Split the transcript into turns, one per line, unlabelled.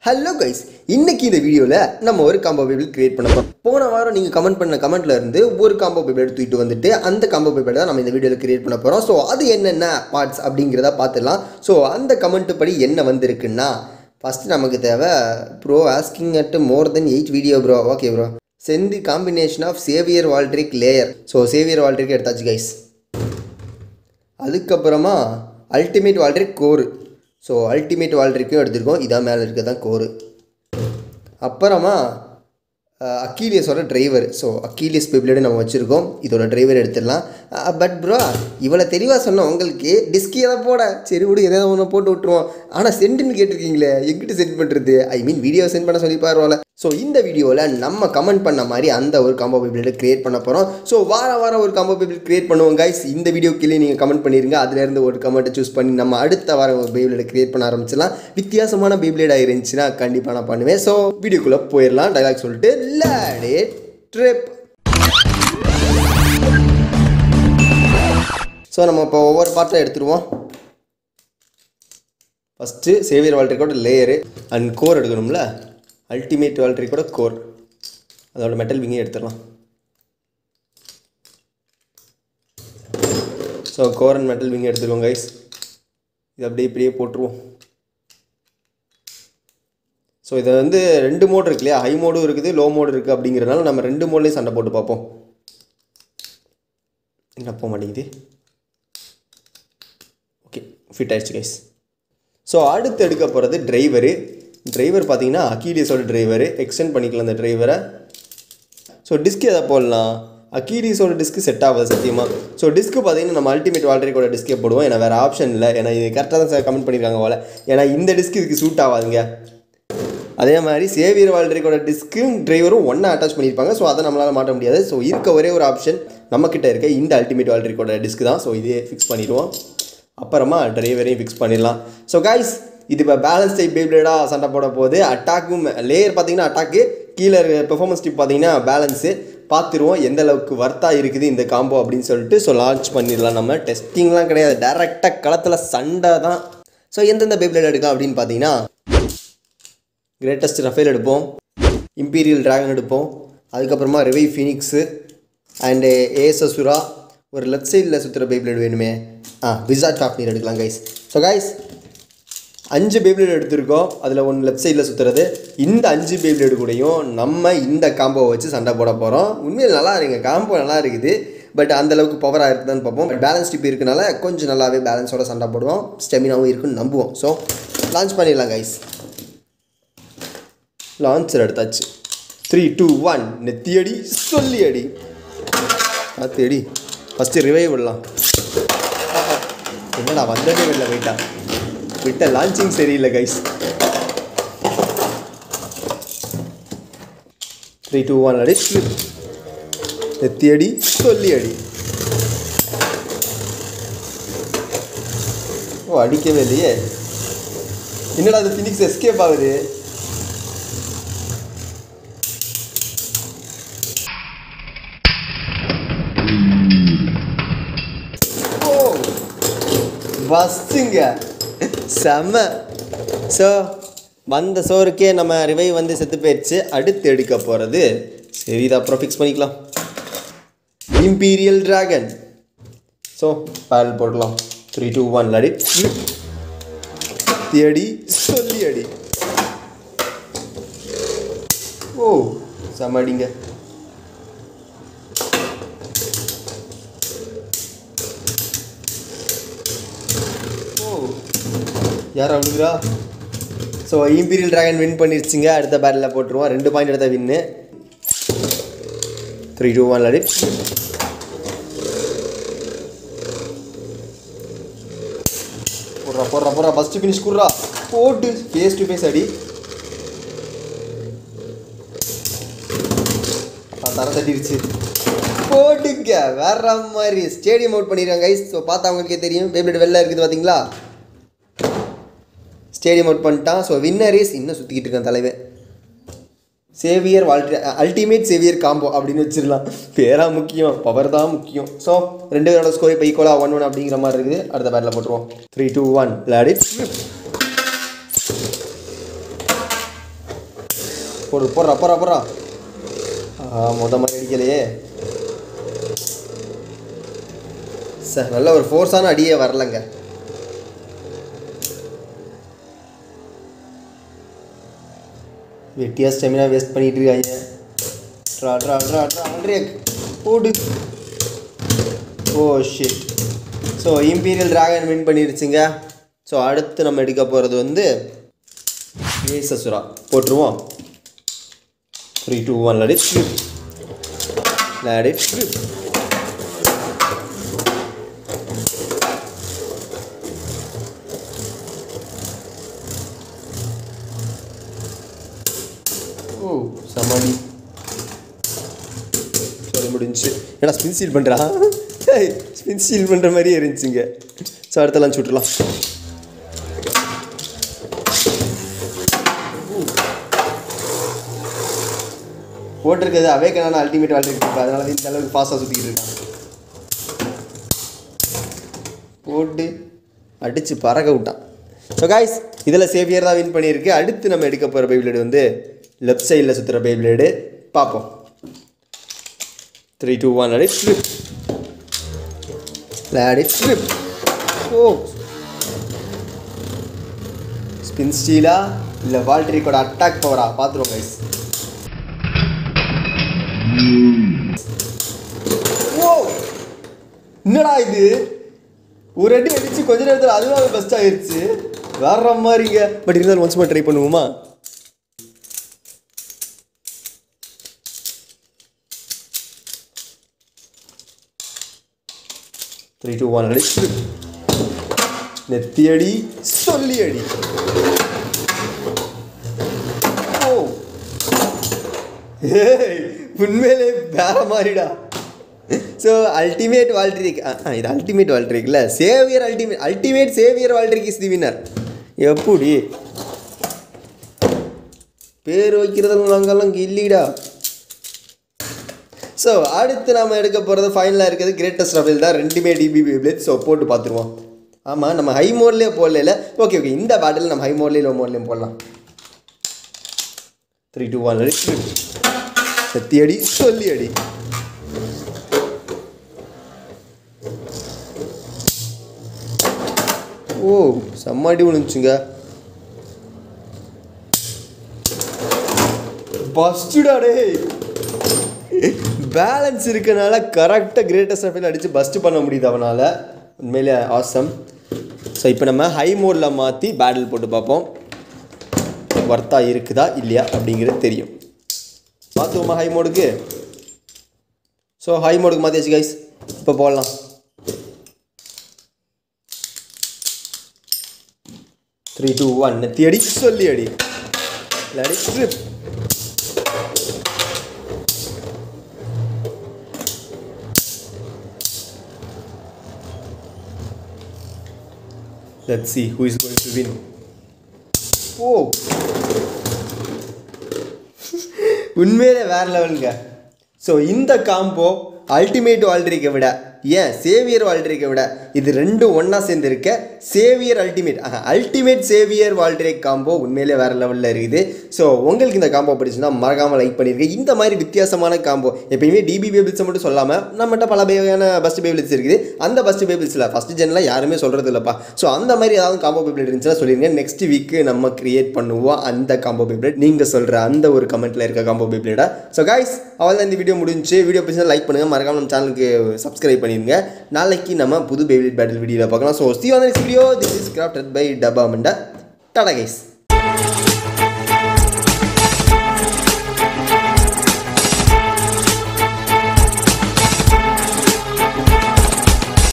Hello guys இன்னைக்கு இந்த வீடியோவில் நம்ம ஒரு காம்போ பைபிள் கிரியேட் பண்ண போறோம் போன வாரம் நீங்கள் கமெண்ட் பண்ண கமெண்ட்ல இருந்து ஒரு காம்போ பைபிள் எடுத்துக்கிட்டு வந்துட்டு அந்த காம்போ பைபிள் தான் நம்ம இந்த வீடியோவில் கிரியேட் பண்ண போகிறோம் ஸோ அது என்னென்ன பார்ட்ஸ் அப்படிங்கிறத பார்த்துடலாம் ஸோ அந்த கமெண்ட் படி என்ன வந்திருக்குன்னா ஃபஸ்ட்டு நமக்கு தேவை bro asking at more then eight video bro okay bro சென்ட் combination of Savior Valtryek layer so Savior Valtryek எடுத்தாச்சு கைஸ் அதுக்கப்புறமா Ultimate Valtryek core so Ultimate வால்ட்ரிக்கும் எடுத்திருக்கோம் இதான் மேலே இருக்க தான் கோரு அப்புறமா அக்கீலியஸோட டிரைவர் ஸோ அக்கீலியஸ் பேப்ளேடு நம்ம வச்சுருக்கோம் இதோட டிரைவர் எடுத்துடலாம் பட் ப்ரோ இவ்வளோ தெளிவாக சொன்னோம் உங்களுக்கு டிஸ்கி எதை போட சரி விடு எதாவது ஒன்று போட்டு விட்ருவோம் ஆனால் சென்ட்னு கேட்டிருக்கீங்களே எங்கிட்ட சென்ட் பண்ணுறது ஐ மீன் வீடியோ சென்ட் பண்ண சொல்லி பாருவோம்ல ஸோ இந்த வீடியோவில் நம்ம கமெண்ட் பண்ண மாதிரி அந்த ஒரு காம்போ பைபிளை கிரியேட் பண்ண போகிறோம் ஸோ வாரம் வாரம் ஒரு காம்போ பைபிள் கிரியேட் பண்ணுவோம் கைஸ் இந்த வீடியோ கீழே நீங்கள் கமெண்ட் பண்ணிருங்க அதுலேருந்து ஒரு கமெண்ட்டை சூஸ் பண்ணி நம்ம அடுத்த வாரம் ஒரு பைபிளை கிரியேட் பண்ண ஆரம்பிச்சிடலாம் வித்தியாசமான பைபிளேடாக இருந்துச்சுன்னா கண்டிப்பாக நான் பண்ணுவேன் ஸோ வீடியோக்குள்ளே போயிடலாம் டைலாக் சொல்லிட்டு லேடே ட்ரிப் ஸோ நம்ம இப்போ ஒவ்வொரு பார்ட்டாக எடுத்துருவோம் ஃபஸ்ட்டு சேவியர் வால்ட்ரிக்கோட லேயரு அண்ட் கோர் எடுக்கணும்ல அல்டிமேட் வால்ட்ரிக்கோட கோர் அதோட மெட்டல் விங்கே எடுத்துடலாம் so core and metal wing எடுத்துருவோம் கைஸ் இது அப்படியே இப்படியே போட்டுருவோம் ஸோ இதை வந்து ரெண்டு மோடு இருக்கு இல்லையா ஹை மோடும் இருக்குது லோ மோடு இருக்குது அப்படிங்கிறனால நம்ம ரெண்டு மோட்லேயும் சண்டை போட்டு பார்ப்போம் என்ன போக மாட்டேங்குது ஓகே ஃபிட் ஆயிடுச்சு கைஸ் ஸோ அடுத்து எடுக்க போகிறது டிரைவரு டிரைவர் பார்த்தீங்கன்னா அக்கீடியஸோட டிரைவரு எக்ஸ்டெண்ட் பண்ணிக்கலாம் அந்த டிரைவரை ஸோ டிஸ்க் எதை போடலாம் அக்கீடிஸோட டிஸ்க்கு செட் ஆகாது சத்தியமாக ஸோ டிஸ்க்கு பார்த்தீங்கன்னா நம்ம அல்டிமேட் வால்ட்ரிக்கோட டிஸ்கே போடுவோம் ஏன்னா வேறு ஆப்ஷன் இல்லை ஏன்னா இது கரெக்டாக தான் சார் கமெண்ட் பண்ணியிருக்காங்க போல ஏன்னா இந்த டிஸ்க் இதுக்கு சூட் ஆகாதுங்க அதே மாதிரி சேவியர் வால்ட்ரிக்கோட டிஸ்க்கும் டிரைவரும் ஒன்றா அட்டாச் பண்ணியிருப்பாங்க ஸோ அதை நம்மளால் மாட்ட முடியாது ஸோ இருக்க ஒரே ஒரு ஆப்ஷன் நம்மக்கிட்ட இருக்க இந்த அல்டிமேட் வால்ட்ரிக்கோட டிஸ்க் தான் ஸோ இதே ஃபிக்ஸ் பண்ணிடுவோம் அப்புறமா டிரைவரையும் ஃபிக்ஸ் பண்ணிடலாம் ஸோ கைஸ் இது இப்போ பேலன்ஸ் டைப் பேப்ளேடாக சண்டை போட போகுது அட்டாக்கும் லேயர் பார்த்தீங்கன்னா அட்டாக்கு கீழே பெர்ஃபார்மன்ஸ் டிப் பார்த்தீங்கன்னா பேலன்ஸு பார்த்துருவோம் எந்த அளவுக்கு வர்த்தாக இருக்குது இந்த காம்போ அப்படின்னு சொல்லிட்டு ஸோ லான்ச் பண்ணிடலாம் நம்ம டெஸ்டிங்லாம் கிடையாது டேரெக்டாக களத்தில் சண்டை தான் ஸோ எந்தெந்த பேப்ளேட் எடுக்கலாம் அப்படின்னு பார்த்தீங்கன்னா கிரேட்டஸ்ட் ரஃபேல் எடுப்போம் இம்பீரியல் டிராகன் எடுப்போம் அதுக்கப்புறமா ரிவை ஃபினிக்ஸு அண்டு ஏசசுரா ஒரு லெஃப்ட் சைடில் சுற்றுற பேப்ளேட் வேணுமே ஆ விசாட் டாப்னீர் எடுக்கலாம் கைஸ் ஸோ கைஸ் அஞ்சு பேப்ளேட் எடுத்திருக்கோம் அதில் ஒன்று லெஃப்ட் சைடில் சுற்றுறது இந்த அஞ்சு பேப்ளேடு கூடயும் நம்ம இந்த காம்போவை வச்சு சண்டை போட போகிறோம் உண்மையில் நல்லா இருக்குங்க காம்போ நல்லா இருக்குது பட் அந்த அளவுக்கு பவராக இருக்குதான்னு பார்ப்போம் பட் பேலன்ஸ் டிப் இருக்கனால கொஞ்சம் நல்லாவே பேலன்ஸோட சண்டை போடுவோம் ஸ்டெமினாவும் இருக்குன்னு நம்புவோம் ஸோ லான்ச் பண்ணிடலாம் கைஸ் லான்ச்சர் எடுத்தாச்சு த்ரீ டூ ஒன் நெத்தியடி சொல்லி அடி பார்த்து அடி ஃபஸ்ட்டு ரிவைவ் விடலாம் என்னடா வந்ததே வெளில போயிட்டா விட்ட லான்ச்சிங் சரியில்லை கைஸ் த்ரீ டூ ஒன் அடி நெத்தி அடி சொல்லி அடி ஓ அடிக்கவே இல்லையே என்னடா அது ஃபினிக்ஸ் எஸ்கேப் ஆகுது ஓ பஸ்ஸுங்க செம்ம ஸோ வந்த சோறுக்கே நம்ம ரிவை வந்து செத்து போயிடுச்சு அடுத்து எடுக்க போகிறது சரி இதை அப்புறம் ஃபிக்ஸ் பண்ணிக்கலாம் இம்பீரியல் டிராகன் ஸோ பேரல் போடலாம் த்ரீ டூ ஒன் அடி அடி சொல்லி அடி ஓ செம்ம அடிங்க ஓ யார் அழுகுறா ஸோ இம்பீரியல் டிராகன் வின் பண்ணிருச்சுங்க அடுத்த பேட்டில் போட்டுருவோம் ரெண்டு பாயிண்ட் எடுத்த வின்னு த்ரீ டூ ஒன் அடி போடுறா போடுறா போடுறா ஃபஸ்ட்டு ஃபினிஷ் குடுறா போட்டு ஃபேஸ் டு ஃபேஸ் அடி ஆ, தர தட்டிருச்சு போட்டுங்க வேற மாதிரி ஸ்டேடியம் அவுட் பண்ணிடுறாங்க கைஸ் ஸோ பார்த்தா அவங்களுக்கே தெரியும் பேப்ளேட் வெளில இருக்குது பார்த்தீங்களா ஸ்டேடியம் அவுட் பண்ணிட்டான் ஸோ வின்னரேஸ் இன்னும் சுற்றிக்கிட்டு இருக்கான் தலைவன் Savior Valtryek Ultimate Savior combo அப்படின்னு வச்சிடலாம் பேரா முக்கியம் பவர் தான் முக்கியம் ஸோ ரெண்டு பேரோட ஸ்கோர் இப்போ ஈக்குவலாக ஒன் ஒன் அப்படிங்கிற மாதிரி இருக்குது அடுத்த பேட்டில் போட்டுருவோம் த்ரீ டூ ஒன் விளையாடி போடு போடுறா போடுறா போடுறா ஆ மொத மாதிரி அடிக்கலையே சார் நல்ல ஒரு ஃபோர்ஸான அடியே வரலங்க வெட்டியா ஸ்டெமினா வேஸ்ட் பண்ணிட்டு இருக்காங்க ட்ரா ட்ரா ட்ரா ட்ரா ஆல்ரேக் போடு ஓ shit so Imperial Dragon win பண்ணிருச்சுங்க ஸோ அடுத்து நம்ம எடுக்க போகிறது வந்து ஏசசுரா போட்டுருவோம் த்ரீ டூ ஒன் லடி ஸ்லிப் லடி ஸ்லிப் ஓ சமாளி சொல்லி முடிஞ்சு ஏன்னா ஸ்பின் சீல் பண்ணுறா ஸ்பின் சீல் பண்ணுற மாதிரியே இருந்துச்சுங்க ஸோ அடுத்தலாம் சுட்டுலாம் போட்டிருக்கிறது அவேக்கனான அல்டிமேட் வாழ்க்கை இருக்கு அதனால தான் இந்த அளவுக்கு ஃபாஸ்ட்டாக சுற்றிக்கிட்டு இருக்கான் போட்டு அடித்து பறக்க விட்டான் ஸோ காய்ஸ் இதில் சேவியர் தான் வின் பண்ணியிருக்கு அடுத்து நம்ம எடுக்க போகிற பைபிளேடு வந்து லெஃப்ட் சைடில் சுற்றுற பைபிளேடு பார்ப்போம் த்ரீ டூ ஒன் அடி ஸ்லிப் லாடி ஸ்லிப் ஓ ஸ்பின் ஸ்டீலா இல்லை வால்ட்ரிக்கோட அட்டாக் பவரா பார்த்துருவோம் கைஸ் ஓ என்னடா இது ஒரு அடி அடிச்சு கொஞ்ச நேரத்தில் அதுவாக பெஸ்ட் ஆயிருச்சு வேற மாதிரிங்க பட் இருந்தாலும் ஒன்ஸ் ட்ரை பண்ணுவோமா த்ரீ டூ ஒன் அடி நெத்தி அடி சொல்லி அடி ஓ ஏய் உண்மையிலே வேற மாதிரிடா ஸோ அல்டிமேட் வால்ட்ரிக் இது அல்டிமேட் வால்ட்ரிக்ல Savior Ultimate Ultimate Savior Valtryek is the winner எப்படி பேர் வைக்கிறதுல நாங்கெல்லாம் இல்லைடா ஸோ அடுத்து நம்ம எடுக்க போகிறது ஃபைனலாக இருக்கிறது கிரேட்டஸ்ட் ரஃபேல் தான் ரெண்டுமே டிபி பிளேட் ஸோ போட்டு பார்த்துருவோம் ஆமாம் நம்ம ஹை மோட்லேயே போடல ஓகே ஓகே இந்த பேட்டில் நம்ம ஹை மோட்லேயும் லோ மோட்லேயும் போடலாம் த்ரீ டூ ஒன் அடி செத்தி அடி சொல்லி அடி ஓ செம்ம அடி விழுந்துச்சுங்க பஸ்டுடா டேய் பேலன்ஸ் இருக்கனால கரெக்டாக கிரேட்டஸ்ட் ரஃபேல் அடித்து பஸ்ட் பண்ண முடியுது அவனால் உண்மையிலே ஆசம் ஸோ இப்போ நம்ம ஹை மோடில் மாற்றி பேட்டில் போட்டு பார்ப்போம் ஒர்த்தா இருக்குதா இல்லையா அப்படிங்கிறது தெரியும் மாற்றுவோமா ஹை மோடுக்கு ஸோ ஹை மோடுக்கு மாற்றியாச்சு கைஸ் இப்போ போடலாம் த்ரீ டூ ஒன் நெத்தி அடி சொல்லி அடி இல்லாடி ட்ரிப் Let's see who is going to win. ஓ உண்மையிலே வேற லெவலுங்க ஸோ இந்த காம்போ அல்டிமேட் வால்ட்ரிக்கை விட ஏன் சேவியர் வால்ட்ரிக்கை விட இது ரெண்டும் ஒன்றா சேர்ந்து இருக்க Savior Ultimate Ultimate Savior Valtryek combo உண்மையிலே வேறு லெவலில் இருக்குது ஸோ உங்களுக்கு இந்த காம்போ பிடிச்சுன்னா மறக்காமல் லைக் பண்ணியிருக்கேன் இந்த மாதிரி வித்தியாசமான காம்போ எப்பயுமே டிபி பேபிள்ஸை மட்டும் சொல்லாமல் நம்மகிட்ட பல வகையான பஸ்ட் பேபிள்ஸ் இருக்குது அந்த பஸ்ட் பேபிள்ஸில் ஃபஸ்ட் ஜென்லாம் யாருமே சொல்கிறது இல்லைப்பா ஸோ அந்த மாதிரி ஏதாவது காம்போ பேபிள் இருந்துச்சுன்னா சொல்லிடுங்க நெக்ஸ்ட் வீக்கு நம்ம கிரியேட் பண்ணுவோம் அந்த காம்போ பேபிளேட் நீங்கள் சொல்கிற அந்த ஒரு கமெண்ட்டில் இருக்க காம்போ பேபிளேட்டா ஸோ கைஸ் அவள் தான் இந்த வீடியோ முடிஞ்சு வீடியோ பிடிச்சா லைக் பண்ணுங்கள் மறக்காம நம்ம சேனலுக்கு சப்ஸ்கிரைப் பண்ணிடுங்க நாளைக்கு நம்ம புது பேபிள் பேட்டில் வீடியோவில் பார்க்கலாம் so see on this video this is crafted by டபா மண்டா டாடா கைஸ்